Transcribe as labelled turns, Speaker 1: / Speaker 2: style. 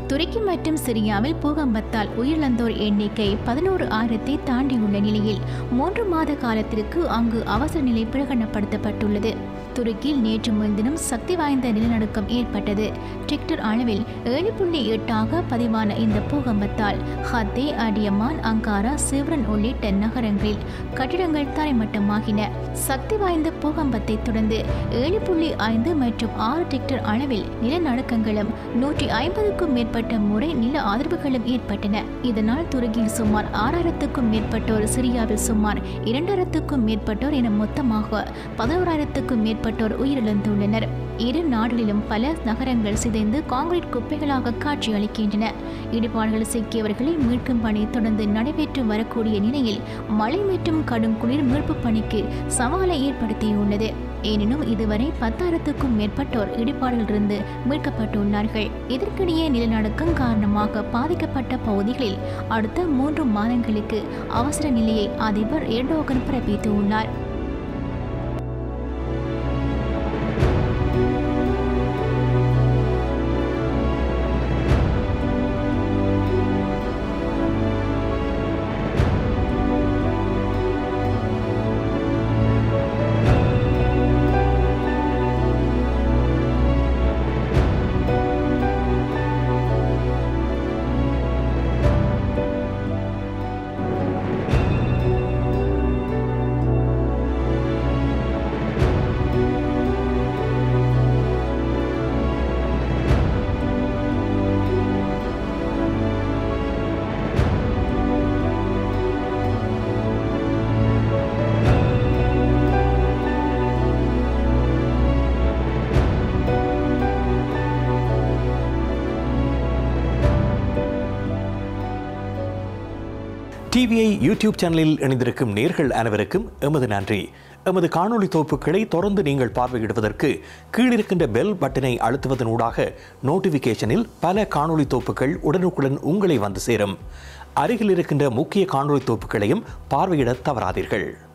Speaker 1: துருக்கி மற்றும் சிரியாவில் பூகம்பத்தால் உயிரிழந்தோர் எண்ணிக்கை பதினோரு ஆயிரத்தை தாண்டியுள்ள நிலையில் மூன்று மாத காலத்திற்கு அங்கு அவசர நிலை பிரகடனப்படுத்தப்பட்டுள்ளது துருக்கியில் நேற்று முன்தினம் சக்தி வாய்ந்த நிலநடுக்கம் ஏற்பட்டது டிக்டர் அளவில் ஏழு புள்ளி எட்டாக பதிவான இந்த பூகம்பத்தால் ஹத்தே அடியமான் அங்காரா சிவ்ரன் உள்ளிட்ட நகரங்களில் கட்டிடங்கள் தரைமட்டமாகின சக்தி வாய்ந்த பூகம்பத்தை தொடர்ந்து ஏழு புள்ளி ஐந்து மற்றும் ஆறு டிக்டர் அளவில் நிலநடுக்கங்களும் நூற்றி ஐம்பதுக்கும் மேற்பட்ட முறை நில அதிர்வுகளும் ஏற்பட்டன இதனால் துருக்கியில் சுமார் ஆறாயிரத்துக்கும் மேற்பட்டோர் சிரியாவில் சுமார் இரண்டாயிரத்துக்கும் மேற்பட்டோர் என மொத்தமாக பதினோராயிரத்துக்கும் மேற்பட்டோர் உயிரிழந்துள்ளனர் இரு நாடுகளிலும் பல நகரங்கள் சிதைந்து கான்கிரீட் குப்பைகளாக காட்சியளிக்கின்றன இடிபாடுகள் சிக்கியவர்களை மீட்கும் பணி தொடர்ந்து நடைபெற்று வரக்கூடிய நிலையில் மழை மற்றும் கடும் குளிர் மீட்பு பணிக்கு சவாலை ஏற்படுத்தியுள்ளது எனினும் இதுவரை பத்தாயிரத்துக்கும் மேற்பட்டோர் இடிபாடுகளிலிருந்து மீட்கப்பட்டுள்ளார்கள் இதற்கிடையே நிலநடுக்கம் காரணமாக பாதிக்கப்பட்ட பகுதிகளில் அடுத்த மூன்று மாதங்களுக்கு அவசர நிலையை அதிபர் எர்டோகன் பிறப்பித்துள்ளார்
Speaker 2: டிவிஐ யூடியூப் சேனலில் இணைந்திருக்கும் நேர்கள் அனைவருக்கும் எமது நன்றி எமது காணொளி தொகுப்புகளை தொடர்ந்து நீங்கள் பார்வையிடுவதற்கு கீழிருக்கின்ற பெல் பட்டனை அழுத்துவதன் ஊடாக நோட்டிஃபிகேஷனில் பல காணொளி தொகுப்புகள் உடனுக்குடன் உங்களை வந்து சேரும் அருகில் இருக்கின்ற முக்கிய காணொளி தொகுப்புகளையும் பார்வையிட தவறாதீர்கள்